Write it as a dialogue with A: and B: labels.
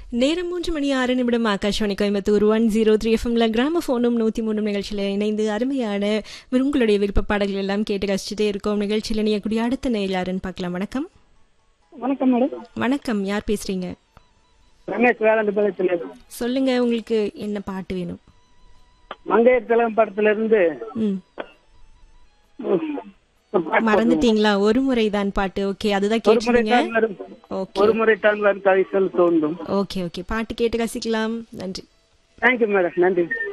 A: நேரம் மூன்று மணி ஆறு நிமிடம் Akashvani Coimbatore one zero three எஃப்எம்ல கிராம ஃபோனும் நூற்றி மூணு நிகழ்ச்சியில் இணைந்து அருமையான உங்களுடைய விருப்ப பாடல்கள் எல்லாம் கேட்டு ரசிச்சுட்டே இருக்கோம் நிகழ்ச்சியில் இணையக்கூடிய அடுத்த நேர் யாருன்னு பார்க்கலாம் வணக்கம்
B: வணக்கம் மேடம்
A: வணக்கம் யார் பேசுறீங்க
B: ரமேஷ் வேளாண்டு பதத்தில்
A: சொல்லுங்க உங்களுக்கு என்ன பாட்டு வேணும்
B: மங்கையர் திலகம் படத்துல இருந்து
A: ம்
B: ஒரு பாட்டு
A: மறந்துட்டீங்களா ஒரு முறை தான் பாட்டு ஓகே அதுதான்
B: ஒரு முறை
A: கேட்டுருங்க
B: தான் வரும்
A: ஓகே
B: ஒரு முறை தான் வரும் கவிசல் தோன்றும்
A: ஓகே ஓகே பாட்டு கேட்டு ரசிக்கலாம் நன்றி
B: தேங்க்யூ மேடம் நன்றி